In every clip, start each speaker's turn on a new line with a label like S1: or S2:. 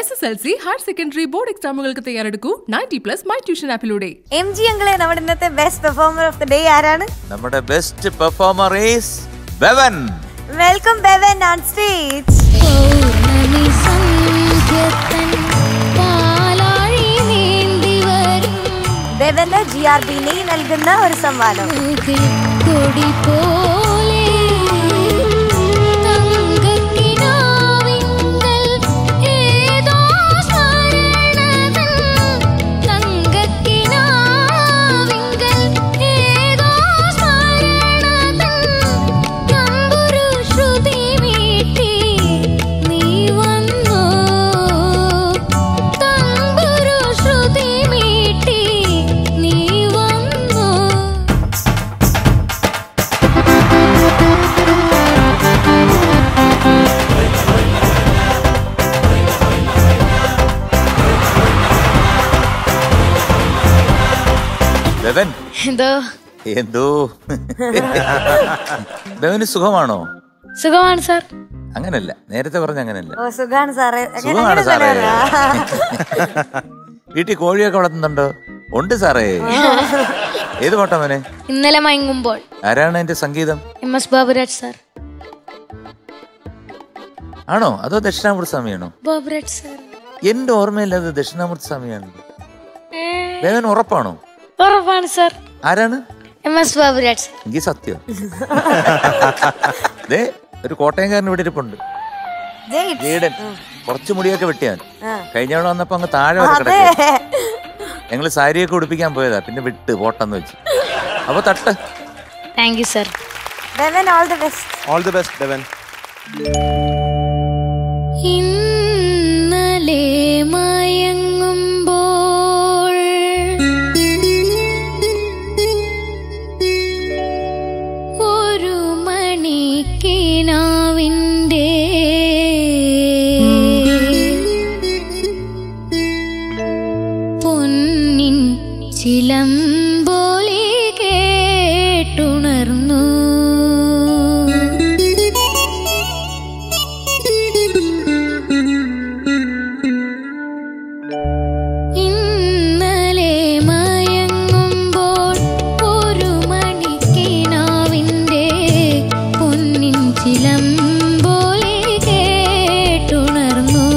S1: S S L C higher secondary board എക്സാമുകൾക്ക് തയ്യാറെടുക്കൂ ninety plus my tuition ആപ്പിലൂടെ
S2: M G അങ്കിളെ നമ്മുടെ ഇന്നത്തെ best performer of the day ആരാണ്
S3: നമ്മുടെ best performer is Bevan
S2: welcome Bevan on stage
S4: പൗർണമി സന്ധ്യത്തൻ പാലാഴി നീന്തി വരും
S2: ബെവന് ജി ആർ ബി നെയ് നൽകുന്ന ഒരു സമ്മാനം
S4: മുകിൽ കൊടി പോലെ തങ്കക്കിനാവിങ്കൽ ഏതോ സ്മരണതൻ തങ്കക്കിനാവിങ്കൽ ഏതോ സ്മരണതൻ തമ്പുരു ശ്രുതി മീട്ടി നീ വന്നോ തമ്പുരു ശ്രുതി മീട്ടി നീ വന്നോ
S3: ബെവൻ
S4: എന്തോ
S3: എന്തോ ബെവന് സുഖമാണോ
S4: സുഖമാണ് സാർ
S3: അങ്ങനല്ല നേരത്തെ പറഞ്ഞ അങ്ങനല്ല
S2: ഓ സുഖാണ് സാറേ അങ്ങനെ-
S3: സുഖമാണ്
S2: അങ്ങനെ
S3: സാറേ
S2: പറയാനാ?
S3: വീട്ടിൽ കോഴിയൊക്കെ വളർത്തുന്നുണ്ടോ ഉണ്ട് സാറേ ഏത് പാട്ടാ മോനെ
S4: ഇന്നലെ മയങ്ങുമ്പോൾ
S3: ആരാണ് എന്റെ സംഗീതം
S4: എം എസ് ബാബുരാജ് സാർ
S3: ആണോ അതോ ദക്ഷിണാമൂർത്തി സ്വാമിയാണോ
S4: ബാബുരാജ് സാർ
S3: എന്റെ ഓർമ്മയില്ല അത് ദക്ഷിണാമൂർത്തി സ്വാമിയാണ് ബേവൻ ഉറപ്പാണോ
S4: ഉറപ്പാണ് സാർ
S3: ആരാണ്
S4: എം എസ് ബാബുരാജ് സാർ
S3: എങ്കിൽ സത്യം ദേ ഒരു കോട്ടയംകാരൻ ഇവിടെ ഇരിപ്പുണ്ട്
S2: ജെയ്ഡ്.
S3: ജേഡൻ കുറച്ച് മുടിയൊക്കെ വെട്ടിയാൻ
S2: ആ.
S3: കഴിഞ്ഞ തവണ വന്നപ്പോ അങ്ങ് താഴെ വരെ
S2: അതെ
S3: കിടക്കുക ഞങ്ങള് സാരിയൊക്കെ ഉടുപ്പിക്കാൻ പോയതാ പിന്നെ വിട്ട് പോട്ടെന്ന് വെച്ച് അപ്പൊ തട്ട്
S4: thank you sir
S2: Bevan all the best
S5: all the best Devan
S4: ഇന്നലെ മയങ്ങുമ്പോൾ ഒരു മണിക്കിനാവിൻ്റെ പൊന്നിൻ ചിലമ്പോലി കേട്ടുണർന്നു ഇന്നലെ മയങ്ങുമ്പോൾ ഒരു മണിക്കിനാവിൻ്റെ പൊന്നിൻ ചിലമ്പോലി കേട്ടുണർന്നു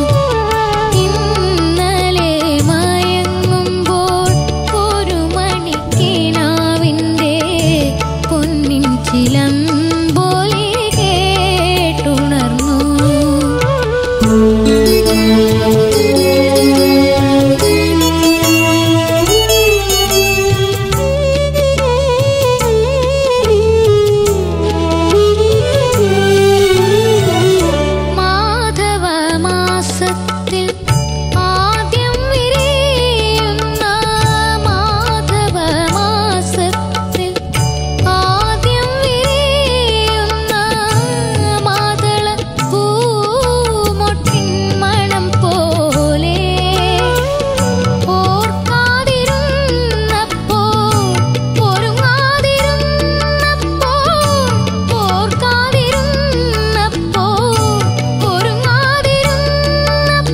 S4: ഇന്നലെ മയങ്ങുമ്പോൾ ഒരു മണിക്കിനാവിൻ്റെ പൊന്നിൻ ചിലമ്പോലി കേട്ടുണർന്നു മാധവ മാസത്തിൽ ആദ്യം വിരിയുന്ന മാധവ മാസത്തിൽ ആദ്യം വിരിയുന്ന മാതള പൂമൊട്ടിൻ മണം പോലെ ഓർക്കാതിരുന്നപ്പോൾ ഒരുങ്ങാതിരുന്നപ്പോൾ ഓർക്കാതിരുന്നപ്പോൾ ഒരുങ്ങാതിരുന്നപ്പോൾ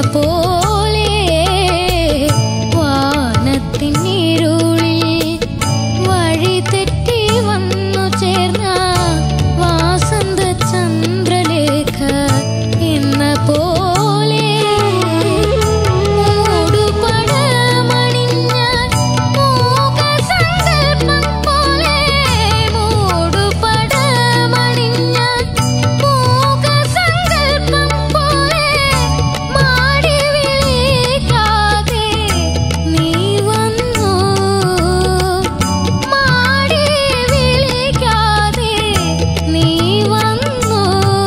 S4: പോലെ വാനത്തിൻ ഇരുളിൽ വഴി തെറ്റി വന്നു ചേർന്ന വാസന്ത ചന്ദ്രലേഖ എന്ന പോലെ മൂടുപടമണിഞ്ഞ മൂകസങ്കൽപ്പം പോലെ മൂടുപടമണിഞ്ഞ മൂകസങ്കൽപ്പം പോലെ മാടി വിളിക്കാതെ നീ വന്നു മാടി വിളിക്കാതെ നീ വന്നു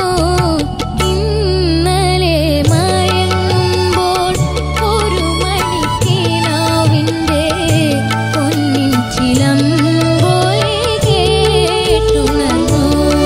S4: ഇന്നലെ മയങ്ങുമ്പോൾ ഒരു മണിക്കിനാവിൻ്റെ പൊന്നിൻ ചിലമ്പോയി കേട്ടുണർന്നു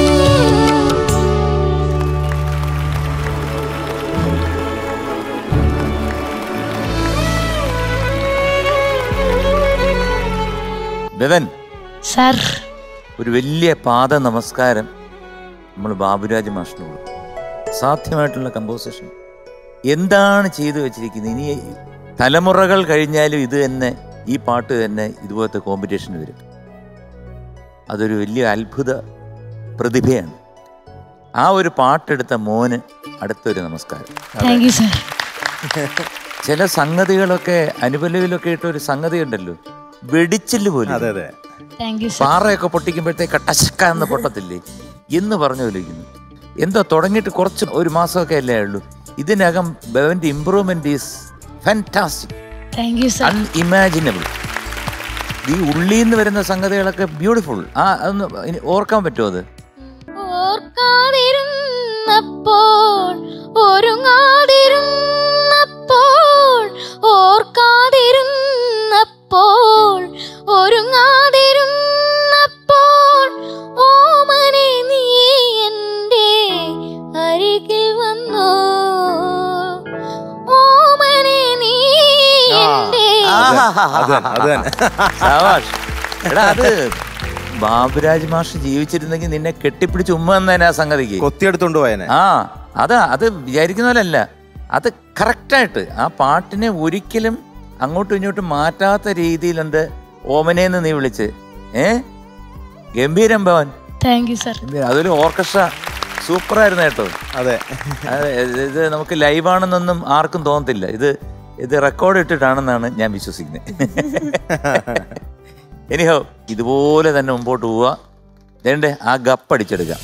S3: ബെവൻ
S4: സർ
S3: ഒരു വലിയ പാദ നമസ്കാരം നമ്മൾ ബാബുരാജ് മാഷിനോട് സാധ്യമായിട്ടുള്ള കമ്പോസിഷൻ എന്താണ് ചെയ്തു വെച്ചിരിക്കുന്നത് ഇനി തലമുറകൾ കഴിഞ്ഞാലും ഇത് തന്നെ ഈ പാട്ട് തന്നെ ഇതുപോലത്തെ കോമ്പറ്റീഷൻ വരും അതൊരു വലിയ അത്ഭുത പ്രതിഭയാണ് ആ ഒരു പാട്ടെടുത്ത മോന് അടുത്തൊരു നമസ്കാരം
S4: താങ്ക് യു സർ
S3: ചില സംഗതികളൊക്കെ അനുപല്ലവിലൊക്കെ ഇട്ട ഒരു സംഗതി ഉണ്ടല്ലോ വെടിച്ചില് പോലും
S5: അതെ അതെ
S4: താങ്ക് യു സർ
S3: പാറയൊക്കെ പൊട്ടിക്കുമ്പോഴത്തേക്ക് ടശക്ക എന്ന് പൊട്ടത്തില്ലേ എന്ന് പറഞ്ഞു വിളിക്കുന്നു എന്തോ തുടങ്ങിയിട്ട് കുറച്ച് ഒരു മാസമൊക്കെ അല്ലേ ഉള്ളൂ ഇതിനകം ബവന്റെ improvement is fantastic
S4: thank you sir
S3: unimaginable ഈ ഉള്ളിൽ നിന്ന് വരുന്ന സംഗതികളൊക്കെ ബ്യൂട്ടിഫുൾ ആ അതൊന്ന് ഇനി ഓർക്കാൻ പറ്റുമോ അത്
S4: ഓർക്കാതിരുന്നപ്പോൾ ഒരുങ്ങാതിരുന്നപ്പോൾ ഓർക്കാതിരുന്നപ്പോൾ ഒരുങ്ങാതിരുന്നപ്പോൾ ഓമനെ നീ എൻ്റെ അരികിൽ വന്നു ഓമനെ നീ എൻ്റെ
S5: അത് തന്നെ, അത് തന്നെ
S3: ശാബാഷ്. എടാ അത് ബാബുരാജ് മാഷ് ജീവിച്ചിരുന്നെങ്കിൽ നിന്നെ കെട്ടിപ്പിടിച്ച് ഉമ്മ എന്നതിന് ആ സംഗതിക്ക്
S5: കൊത്തിയെടുത്തോണ്ട് പോയനെ
S3: ആ അതാ അത് വിചാരിക്കുന്ന പോലല്ല അത് കറക്റ്റായിട്ട് ആ പാട്ടിനെ ഒരിക്കലും അങ്ങോട്ടും ഇങ്ങോട്ടും മാറ്റാത്ത രീതിയിലുണ്ട് ഓമനേന്ന് നീ വിളിച്ച് ഏ ഗംഭീരം ഭവൻ
S4: താങ്ക് യു സർ
S3: ഗംഭീരം. അതൊരു ഓർക്കസ്ട്ര സൂപ്പറായിരുന്നു കേട്ടോ
S5: അതെ
S3: അത് ഇത് നമുക്ക് ലൈവാണെന്നൊന്നും ആർക്കും തോന്നത്തില്ല ഇത് ഇത് റെക്കോർഡ് ഇട്ടിട്ടാണെന്നാണ് ഞാൻ വിശ്വസിക്കുന്നത് എനിഹോ ഇതുപോലെ തന്നെ മുമ്പോട്ട് പോവുക വേണ്ടേ ആ ഗപ്പ് അടിച്ചെടുക്കാം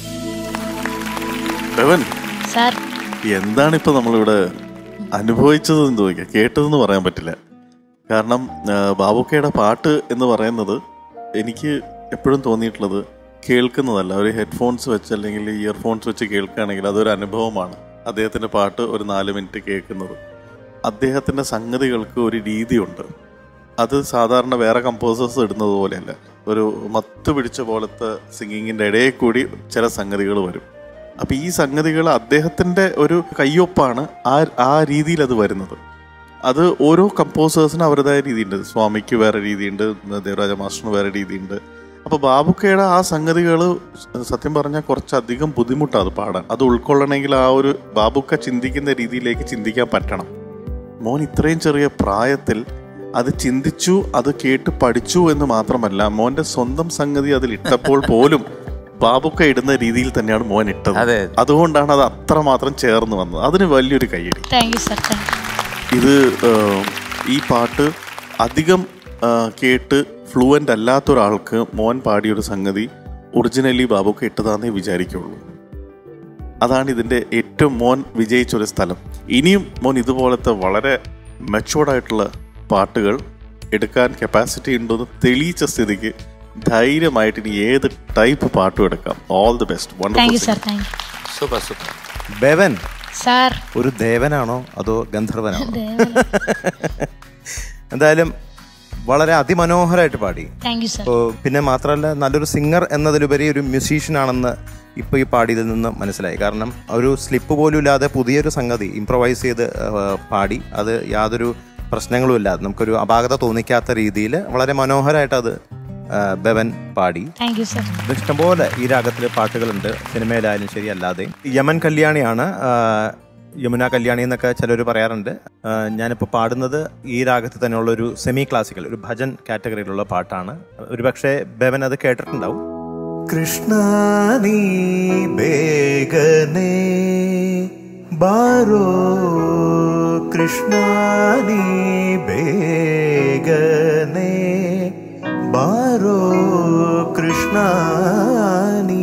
S6: ബെവൻ
S4: സാർ
S6: എന്താണ് ഇപ്പൊ നമ്മളിവിടെ അനുഭവിച്ചതെന്ന് ചോദിക്കുക കേട്ടതെന്ന് പറയാൻ പറ്റില്ല കാരണം ആ, ബാബുക്കയുടെ പാട്ട് എന്ന് പറയുന്നത് എനിക്ക് എപ്പോഴും തോന്നിയിട്ടുള്ളത് കേൾക്കുന്നതല്ല ഒരു ഹെഡ്ഫോൺസ് വെച്ച് അല്ലെങ്കിൽ ഇയർഫോൺസ് വെച്ച് കേൾക്കുകയാണെങ്കിൽ അതൊരു അനുഭവമാണ് അദ്ദേഹത്തിന്റെ പാട്ട് ഒരു നാല് മിനിറ്റ് കേൾക്കുന്നത് അദ്ദേഹത്തിന്റെ സംഗതികൾക്ക് ഒരു രീതിയുണ്ട് അത് സാധാരണ വേറെ കമ്പോസേഴ്സ് ഇടുന്നത് പോലെയല്ല ഒരു മത്ത് പിടിച്ച പോലത്തെ സിംഗിങ്ങിന്റെ ഇടയിൽ കൂടി ചില സംഗതികൾ വരും അപ്പൊ ഈ സംഗതികൾ അദ്ദേഹത്തിന്റെ ഒരു കയ്യൊപ്പാണ് ആ ആ രീതിയിൽ അത് വരുന്നത് അത് ഓരോ കമ്പോസേഴ്സിനും അവരുടേതായ രീതിയുണ്ട് സ്വാമിക്ക് വേറെ രീതിയുണ്ട് ദേവരാജ മാസ്റ്ററിന് വേറെ രീതിയുണ്ട് അപ്പൊ ബാബുക്കയുടെ ആ സംഗതികൾ സത്യം പറഞ്ഞാൽ കുറച്ചധികം ബുദ്ധിമുട്ടാണ് അത് പാടാൻ അത് ഉൾക്കൊള്ളണമെങ്കിൽ ആ ഒരു ബാബുക്ക ചിന്തിക്കുന്ന രീതിയിലേക്ക് ചിന്തിക്കാൻ പറ്റണം മോൻ ഇത്രയും ചെറിയ പ്രായത്തിൽ അത് ചിന്തിച്ചു അത് കേട്ട് പഠിച്ചു എന്ന് മാത്രമല്ല മോന്റെ സ്വന്തം സംഗതി അതിൽ ഇട്ടപ്പോൾ പോലും ബാബുക്ക ഇടുന്ന രീതിയിൽ തന്നെയാണ് മോൻ ഇട്ടത്
S3: അതെ.
S6: അതുകൊണ്ടാണ് അത് അത്രമാത്രം ചേർന്ന് വന്നത് അതിന് വലിയൊരു കയ്യടി
S4: thank you sir thank you
S6: ഇത് ഏഹ്, ഈ പാട്ട് അധികം ഏഹ്, കേട്ട് ഫ്ലുവൻ്റ് അല്ലാത്ത ഒരാൾക്ക് മോൻ പാടിയൊരു സംഗതി ഒറിജിനലി ബാബുക്ക് ഇട്ടതാന്നേ വിചാരിക്കുള്ളൂ അതാണ് ഇതിൻ്റെ ഏറ്റവും മോൻ വിജയിച്ചൊരു സ്ഥലം ഇനിയും മോൻ ഇതുപോലത്തെ വളരെ മെച്ചോർഡായിട്ടുള്ള പാട്ടുകൾ എടുക്കാൻ കപ്പാസിറ്റി ഉണ്ടെന്ന് തെളിയിച്ച സ്ഥിതിക്ക് ധൈര്യമായിട്ട് ഇനി ഏത് ടൈപ്പ് പാട്ടും എടുക്കാം all the best
S4: thank you
S6: wonderful
S4: sir thank you
S3: super super
S5: Bevan
S4: sir
S5: ഒരു ദേവനാണോ അതോ ഗന്ധർവനാണോ എന്തായാലും വളരെ അതിമനോഹരമായിട്ട് പാടി
S4: താങ്ക് യു സർ
S5: അപ്പോൾ പിന്നെ മാത്രമല്ല നല്ലൊരു സിംഗർ എന്നതിലുപരി ഒരു മ്യൂസീഷ്യൻ ആണെന്ന് ഇപ്പോൾ ഈ പാടിയതിൽ നിന്ന് മനസ്സിലായി കാരണം ഒരു സ്ലിപ്പ് പോലും ഇല്ലാതെ പുതിയൊരു സംഗതി ഇംപ്രവൈസ് ചെയ്ത് ആ, പാടി അത് യാതൊരു പ്രശ്നങ്ങളും ഇല്ലാതെ നമുക്കൊരു അപാകത തോന്നിക്കാത്ത രീതിയിൽ വളരെ മനോഹരമായിട്ട് അത് ആ, ബെവൻ പാടി
S4: താങ്ക് യു സർ
S5: ഇത് ഇഷ്ടംപോലെ ഈ രാഗത്തിൽ പാട്ടുകളുണ്ട് സിനിമയിലായാലും ശരി അല്ലാതെ യമൻ കല്യാണിയാണ് ആ, യമുന കല്യാണി എന്നൊക്കെ ചിലർ പറയാറുണ്ട് ആ, ഞാനിപ്പോൾ പാടുന്നത് ഈ രാഗത്തിൽ തന്നെയുള്ള ഒരു സെമി ക്ലാസിക്കൽ ഒരു ഭജൻ കാറ്റഗറിയിലുള്ള പാട്ടാണ് ഒരുപക്ഷെ ബെവൻ അത് കേട്ടിട്ടുണ്ടാവും കൃഷ്ണ നീ ബേഗനേ ബാരോ കൃഷ്ണ നീ ബേഗനേ ബാരോ കൃഷ്ണ നീ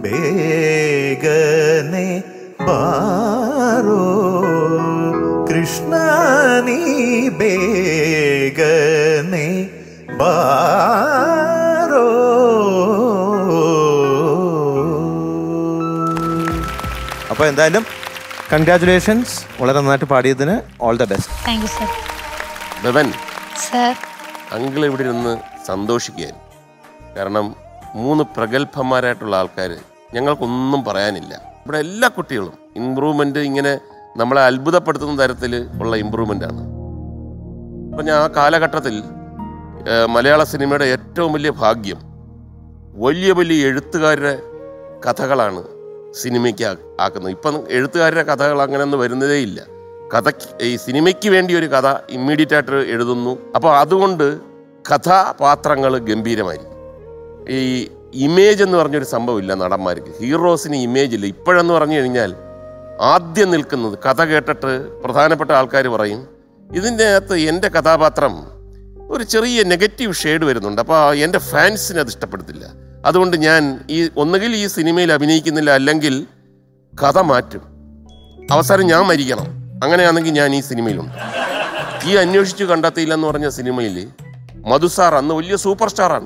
S5: ಬೇಗನೆ ಬಾರೋ ಕೃಷ್ಣ ನೀ ಬೇಗನೆ ಬಾರೋ അപ്പോൾ എന്തായാലും കൺഗ്രാറ്റുലേഷൻസ് വളരെ നന്നായിട്ട് പാടിയതിന് all the best
S4: thank you sir
S7: Bevan
S4: sir
S7: uncle ഇവിടെ ഇരുന്ന് സന്തോഷിക്കുകയായി കാരണം മൂന്ന് പ്രഗത്ഭന്മാരായിട്ടുള്ള ആൾക്കാർ ഞങ്ങൾക്കൊന്നും പറയാനില്ല ഇവിടെ എല്ലാ കുട്ടികളും ഇമ്പ്രൂവ്മെൻ്റ് ഇങ്ങനെ നമ്മളെ അത്ഭുതപ്പെടുത്തുന്ന തരത്തിൽ ഉള്ള ഇമ്പ്രൂവ്മെൻ്റ് ആണ് അപ്പം ഞാൻ ആ കാലഘട്ടത്തിൽ ഏഹ്, മലയാള സിനിമയുടെ ഏറ്റവും വലിയ ഭാഗ്യം വലിയ വലിയ എഴുത്തുകാരുടെ കഥകളാണ് സിനിമയ്ക്ക് ആ- ആക്കുന്നത് ഇപ്പം എഴുത്തുകാരുടെ കഥകൾ അങ്ങനെയൊന്നും വരുന്നതേ ഇല്ല കഥയ്ക്ക് ഈ സിനിമയ്ക്ക് വേണ്ടി ഒരു കഥ ഇമ്മീഡിയറ്റ് ആയിട്ട് എഴുതുന്നു അപ്പോൾ അതുകൊണ്ട് കഥാപാത്രങ്ങൾ ഗംഭീരമായിരിക്കും ഈ ഇമേജ് എന്ന് പറഞ്ഞൊരു സംഭവമില്ല നടന്മാർക്ക് ഹീറോസിന് ഇമേജ് ഇല്ല ഇപ്പോഴെന്ന് പറഞ്ഞു കഴിഞ്ഞാൽ ആദ്യം നിൽക്കുന്നത് കഥ കേട്ടിട്ട് പ്രധാനപ്പെട്ട ആൾക്കാർ പറയും ഇതിൻ്റെ അകത്ത് എൻ്റെ കഥാപാത്രം ഒരു ചെറിയ നെഗറ്റീവ് ഷെയ്ഡ് വരുന്നുണ്ട് അപ്പോൾ എൻ്റെ ഫാൻസിന് അത് ഇഷ്ടപ്പെടുത്തില്ല അതുകൊണ്ട് ഞാൻ ഈ ഒന്നുകിൽ ഈ സിനിമയിൽ അഭിനയിക്കുന്നില്ല അല്ലെങ്കിൽ കഥ മാറ്റും അവസാനം ഞാൻ മരിക്കണം അങ്ങനെയാണെങ്കിൽ ഞാൻ ഈ സിനിമയിലുണ്ട് ഈ അന്വേഷിച്ചു കണ്ടെത്തിയില്ല എന്ന് പറഞ്ഞ സിനിമയിൽ മധുസാർ അന്ന് വലിയ സൂപ്പർ സ്റ്റാറാണ്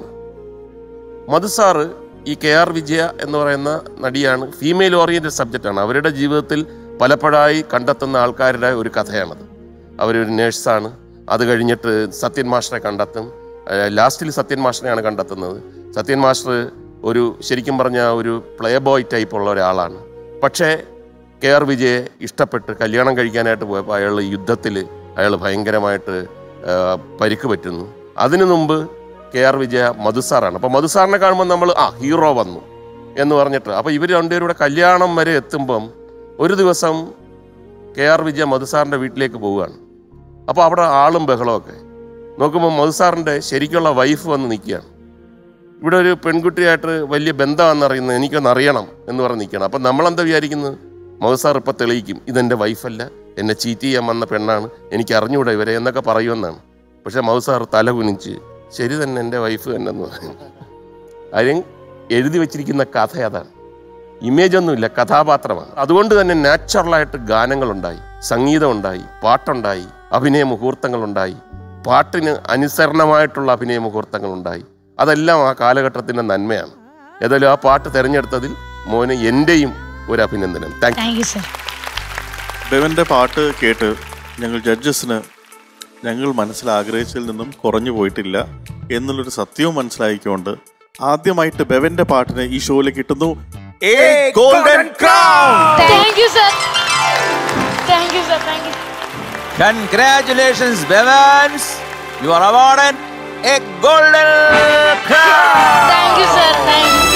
S7: മധുസാറ് ഈ കെ ആർ വിജയ എന്ന് പറയുന്ന നടിയാണ് ഫീമെയിൽ ഓറിയന്റഡ് സബ്ജക്റ്റാണ് അവരുടെ ജീവിതത്തിൽ പലപ്പോഴായി കണ്ടെത്തുന്ന ആൾക്കാരുടെ ഒരു കഥയാണത് അവരൊരു നേഴ്സാണ് അത് കഴിഞ്ഞിട്ട് സത്യൻ മാസ്റ്ററെ കണ്ടെത്തും ലാസ്റ്റിൽ സത്യൻ മാസ്റ്ററെയാണ് കണ്ടെത്തുന്നത് സത്യൻ മാസ്റ്റർ ഒരു ശരിക്കും പറഞ്ഞ ഒരു പ്ലേ ബോയ് ടൈപ്പ് ഉള്ള ഒരാളാണ് പക്ഷേ കെ ആർ വിജയെ ഇഷ്ടപ്പെട്ട് കല്യാണം കഴിക്കാനായിട്ട് പോയപ്പോൾ അയാൾ യുദ്ധത്തിൽ അയാൾ ഭയങ്കരമായിട്ട് ആ, പരിക്ക് പറ്റുന്നു അതിനു മുമ്പ് കെ ആർ വിജയ മധുസാറാണ് അപ്പോൾ മധുസാറിനെ കാണുമ്പോൾ നമ്മൾ ആ ഹീറോ വന്നു എന്ന് പറഞ്ഞിട്ട് അപ്പോൾ ഇവർ രണ്ടുപേരും കൂടെ കല്യാണം വരെ എത്തുമ്പം ഒരു ദിവസം കെ ആർ വിജയ മധുസാറിൻ്റെ വീട്ടിലേക്ക് പോവുകയാണ് അപ്പോൾ അവിടെ ആളും ബഹളമൊക്കെ നോക്കുമ്പോൾ മധുസാറിൻ്റെ ശരിക്കുള്ള വൈഫ് വന്ന് നിൽക്കുകയാണ് ഇവിടെ ഒരു പെൺകുട്ടിയായിട്ട് വലിയ ബന്ധമാണെന്ന് അറിയുന്നത് എനിക്കൊന്ന് അറിയണം എന്ന് പറഞ്ഞ് നിൽക്കണം അപ്പം നമ്മളെന്താ വിചാരിക്കുന്നത് മധുസാർ ഇപ്പം തെളിയിക്കും ഇതെൻ്റെ വൈഫല്ല എന്നെ ചീറ്റ് ചെയ്യാൻ വന്ന പെണ്ണാണ് എനിക്ക് അറിഞ്ഞുകൂടെ ഇവരെ എന്നൊക്കെ പറയുമെന്നാണ് പക്ഷെ മധുസാർ തല കുനിച്ച് ശരി തന്നെ എൻ്റെ വൈഫ് തന്നെ എന്ന് പറയും കാര്യം എഴുതി വെച്ചിരിക്കുന്ന കഥ അതാണ് ഇമേജ് ഒന്നുമില്ല കഥാപാത്രമാണ് അതുകൊണ്ട് തന്നെ നാച്ചുറലായിട്ട് ഗാനങ്ങളുണ്ടായി സംഗീതമുണ്ടായി പാട്ടുണ്ടായി അഭിനയ മുഹൂർത്തങ്ങളുണ്ടായി പാട്ടിന് അനുസരണമായിട്ടുള്ള അഭിനയ മുഹൂർത്തങ്ങളുണ്ടായി അതെല്ലാം ആ കാലഘട്ടത്തിൻ്റെ നന്മയാണ് ഏതായാലും ആ പാട്ട് തിരഞ്ഞെടുത്തതിൽ മോന് എൻ്റെയും ഒരു അഭിനന്ദനം താങ്ക്
S4: താങ്ക് യു സർ
S6: ബെവന്റെ പാട്ട് കേട്ട് ഞങ്ങൾ ജഡ്ജസിന് ഞങ്ങൾ മനസ്സിൽ ആഗ്രഹിച്ചതിൽ നിന്നും കുറഞ്ഞു പോയിട്ടില്ല എന്നുള്ളൊരു സത്യവും മനസ്സിലാക്കിക്കൊണ്ട് ആദ്യമായിട്ട് ബെവന്റെ പാട്ടിന് ഈ ഷോയിൽ കിട്ടുന്നു golden crown
S4: thank you sir thank you sir thank you
S3: Congratulations, Bevans! You are awarded a golden crown!
S4: Thank you sir thank you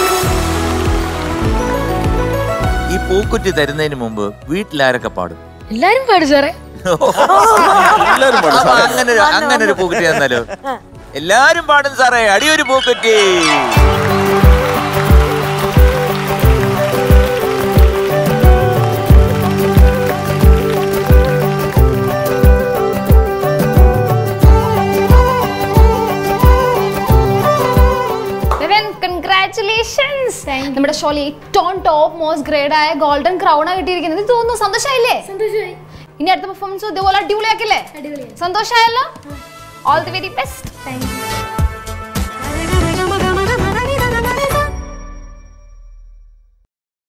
S3: ഈ പൂക്കുറ്റി തരുന്നതിന് മുമ്പ് വീട്ടിലാരൊക്കെ പാടും
S4: എല്ലാരും പാടും സാറേ
S6: എല്ലാവരും പാടും
S3: അപ്പൊ
S6: സാറേ.
S3: അങ്ങനെ ഒരു അങ്ങനെ ഒരു പൂക്കുറ്റി തന്നാലോ എല്ലാരും പാടും സാറേ അടിയൊരു പൂക്കുറ്റി
S8: കൺഗ്രാറ്റുലേഷൻസ് നമ്മുടെ ഷോയിൽ ഏറ്റവും ടോപ്പ് മോസ്റ്റ് ഗ്രേഡ് ആയ ഗോൾഡൻ ക്രൗൺ കിട്ടിയിരിക്കുന്നത് ഇത് തോന്നുന്നു സന്തോഷമായില്ലേ ഇനി അടുത്ത പെർഫോമൻസ് ഇതുപോലെ അടിപൊളിയാക്കില്ലേ സന്തോഷമായല്ലോ ഓൾ ദി വെരി ബെസ്റ്റ്